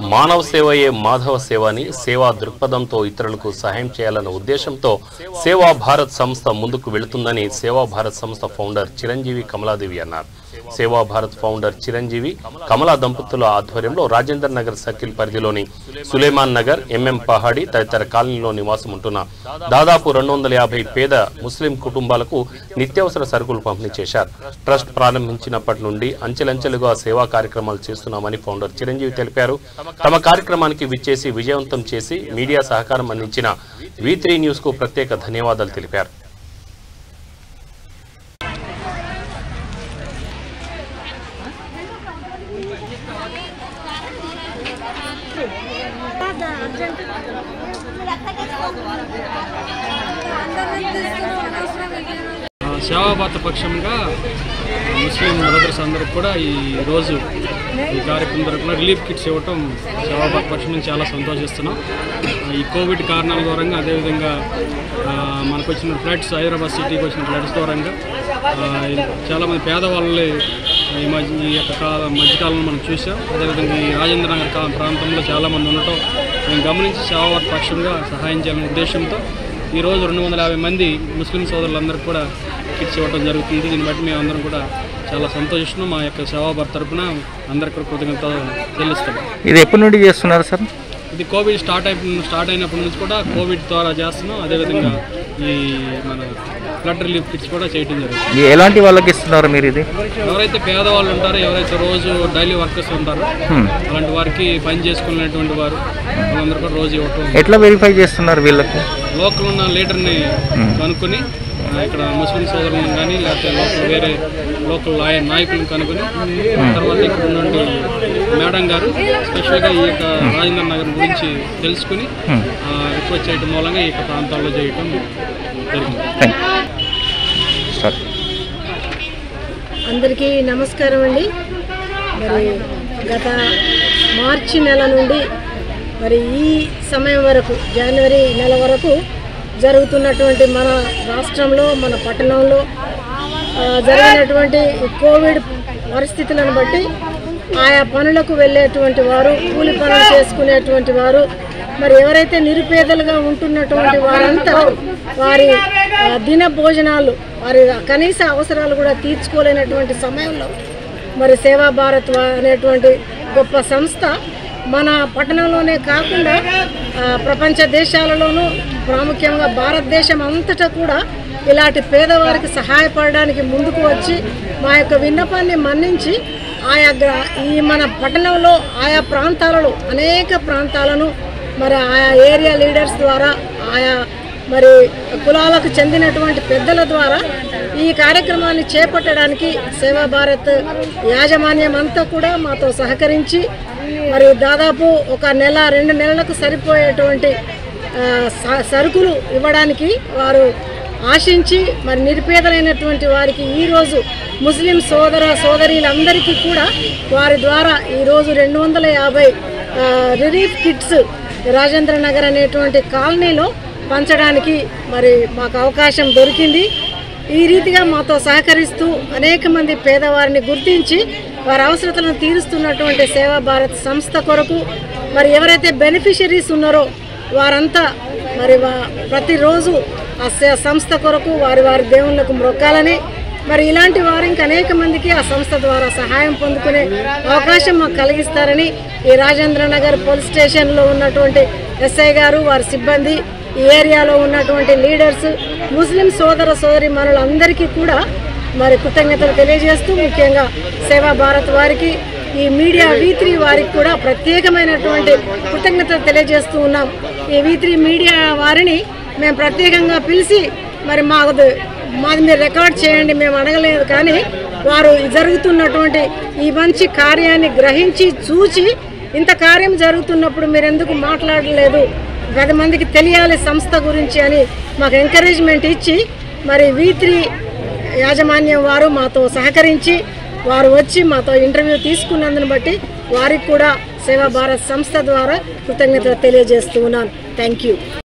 మానవ సేవయే మాధవ సేవ అని సేవా దృక్పథంతో ఇతరులకు సహాయం చేయాలన్న ఉద్దేశంతో సేవా భారత్ సంస్థ ముందుకు వెళుతుందని సేవా భారత్ సంస్థ ఫౌండర్ చిరంజీవి కమలాదేవి అన్నారు సేవా భారత్ ఫౌండర్ చిరంజీవి కమలా దంపతుల ఆధ్వర్యంలో రాజేందర్ నగర్ సర్కిల్ పరిధిలోని సులేమాన్ నగర్ ఎంఎం పహాడి తదితర కాలనీలో నివాసం ఉంటున్న దాదాపు రెండు వందల యాభై పేద ముస్లిం కుటుంబాలకు నిత్యావసర సరుకులు పంపిణీ చేశారు ట్రస్ట్ ప్రారంభించినప్పటి నుండి అంచెలంచెలుగా సేవా కార్యక్రమాలు చేస్తున్నామని ఫౌండర్ చిరంజీవి తెలిపారు తమ కార్యక్రమానికి విచ్చేసి విజయవంతం చేసి మీడియా సహకారం అందించిన వి త్రీ న్యూస్ కు ప్రత్యేక ధన్యవాదాలు తెలిపారు ఆ, సేవాభారత పక్షంగా ముస్లిం బ్రదర్స్ అందరికి కూడా ఈ రోజు ఈ కార్యక్రమం తరపున రిలీఫ్ కిట్స్ ఇవ్వటం సేవాభారత పక్షం నుంచి చాలా సంతోషిస్తున్నాం ఆ, ఈ కోవిడ్ కారణాల దూరంగా అదేవిధంగా ఆ, మనకు వచ్చిన ఫ్లడ్స్ హైదరాబాద్ సిటీకి వచ్చిన ఫ్లడ్స్ దూరంగా ఆ, ఈ చాలామంది పేదవాళ్ళు ఈ మధ్య ఈ యొక్క కాల మధ్యకాలంలో మనం చూసాం అదేవిధంగా ఈ రాజేంద్ర నగర్ కా- ప్రాంతంలో చాలామంది ఉండటం మేము గమనించి సేవాభారత పక్షంగా సహాయం చేయాలనే ఉద్దేశంతో ఈరోజు రెండు వందల యాభై మంది ముస్లిం సోదరులందరికీ కూడా కిట్స్ ఇవ్వడం జరుగుతుంది దీన్ని బట్టి మేము అందరం కూడా చాలా సంతోషిస్తున్నాం మా యొక్క సేవాభారత తరపున అందరికీ కూడా కృతజ్ఞత చెల్లిస్తాం ఇది ఎప్పటి నుండి చేస్తున్నారు సార్ ఇది కోవిడ్ స్టార్ట్ అయిన స్టార్ట్ అయినప్పటి నుంచి కూడా కోవిడ్ ద్వారా చేస్తున్నాం అదేవిధంగా ఈ మన బ్లడ్ రిలీఫ్ కిట్స్ కూడా చేయడం జరుగుతుంది ఇది ఎలాంటి వాళ్ళకి ఇస్తున్నారు మీరు ఇది ఎవరైతే పేదవాళ్ళు ఉంటారో ఎవరైతే రోజు డైలీ వర్కర్స్ ఉంటారో హ్మ్. అలాంటి వారికి పని చేసుకునేటువంటి వారు వాళ్ళందరూ కూడా రోజు ఇవ్వటం ఎట్లా వెరిఫై చేస్తున్నారు వీళ్ళకి లోకల్ ఉన్న లీడర్ని కనుక్కొని ఆ, ఇక్కడ ముస్లిం సోదరులను కానీ లేకపోతే లోకల్ వేరే లోకల్ నాయ నాయకులను కనుక్కొని తర్వాత ఇక్కడ ఉన్నటువంటి మేడం గారు స్పెషల్గా ఈ యొక్క రాజేంద్ర నగర్ గురించి తెలుసుకుని రిక్వెస్ట్ చేయడం మూలంగా ఈ యొక్క ప్రాంతాల్లో చేయటం జరిగింది థ్యాంక్ యూ సార్ అందరికీ నమస్కారం అండి మరి గత మార్చి నెల నుండి మరి ఈ సమయం వరకు జనవరి నెల వరకు జరుగుతున్నటువంటి మన రాష్ట్రంలో మన పట్టణంలో ఆ, జరిగినటువంటి ఈ కోవిడ్ పరిస్థితులను బట్టి ఆయా పనులకు వెళ్ళేటువంటి వారు కూలి పనులు చేసుకునేటువంటి వారు మరి ఎవరైతే నిరుపేదలుగా ఉంటున్నటువంటి వారంతా వారి ఆ, దిన భోజనాలు వారి కనీస అవసరాలు కూడా తీర్చుకోలేనటువంటి సమయంలో మరి సేవా భారత్ వా- అనేటువంటి గొప్ప సంస్థ మన పట్టణంలోనే కాకుండా ఆ, ప్రపంచ దేశాలలోనూ ప్రాముఖ్యంగా భారతదేశం అంతటా కూడా ఇలాంటి పేదవారికి సహాయపడడానికి ముందుకు వచ్చి మా యొక్క విన్నపాన్ని మన్నించి ఆయా గ్రా ఈ మన పట్టణంలో ఆయా ప్రాంతాలలో అనేక ప్రాంతాలను మరి ఆయా ఏరియా లీడర్స్ ద్వారా ఆయా మరి కులాలకు చెందినటువంటి పెద్దల ద్వారా ఈ కార్యక్రమాన్ని చేపట్టడానికి సేవా భారత్ యాజమాన్యం అంతా కూడా మాతో సహకరించి మరి దాదాపు ఒక నెల రెండు నెలలకు సరిపోయేటువంటి ఆ, స- సరుకులు ఇవ్వడానికి వారు ఆశించి మరి నిరుపేదలైనటువంటి వారికి ఈరోజు ముస్లిం సోదర సోదరీలందరికీ కూడా వారి ద్వారా ఈరోజు రెండు వందల యాభై ఆ, రిలీఫ్ కిట్స్ రాజేంద్ర నగర్ అనేటువంటి కాలనీలో పంచడానికి మరి మాకు అవకాశం దొరికింది ఈ రీతిగా మాతో సహకరిస్తూ అనేక మంది పేదవారిని గుర్తించి వారి అవసరతలను తీరుస్తున్నటువంటి సేవా భారత్ సంస్థ కొరకు మరి ఎవరైతే బెనిఫిషరీస్ ఉన్నారో వారంతా మరి వా- ప్రతిరోజు ఆ సే- సంస్థ కొరకు వారి వారి దేవుళ్ళకు మొక్కాలని మరి ఇలాంటి వారు ఇంకా అనేక మందికి ఆ సంస్థ ద్వారా సహాయం పొందుకునే అవకాశం మాకు కలిగిస్తారని ఈ రాజేంద్ర నగర్ పోలీస్ స్టేషన్లో ఉన్నటువంటి ఎస్ఐ గారు వారి సిబ్బంది ఈ ఏరియాలో ఉన్నటువంటి లీడర్స్ ముస్లిం సోదర సోదరి మనులందరికీ కూడా మరి కృతజ్ఞతలు తెలియజేస్తూ ముఖ్యంగా సేవా భారత్ వారికి ఈ మీడియా వి త్రీ వారికి కూడా ప్రత్యేకమైనటువంటి కృతజ్ఞతలు తెలియజేస్తూ ఉన్నాం ఈ వి త్రీ మీడియా వారిని మేము ప్రత్యేకంగా పిలిచి మరి మాకు మాది మీరు రికార్డ్ చేయండి మేము అడగలేదు కానీ వారు జరుగుతున్నటువంటి ఈ మంచి కార్యాన్ని గ్రహించి చూచి ఇంత కార్యం జరుగుతున్నప్పుడు మీరు ఎందుకు మాట్లాడలేదు పది మందికి తెలియాలి సంస్థ గురించి అని మాకు ఎంకరేజ్మెంట్ ఇచ్చి మరి వి త్రీ యాజమాన్యం వారు మాతో సహకరించి వారు వచ్చి మాతో ఇంటర్వ్యూ తీసుకున్నందుని బట్టి వారికి కూడా సేవా భారత్ సంస్థ ద్వారా కృతజ్ఞతలు తెలియజేస్తూ ఉన్నాను థ్యాంక్ యూ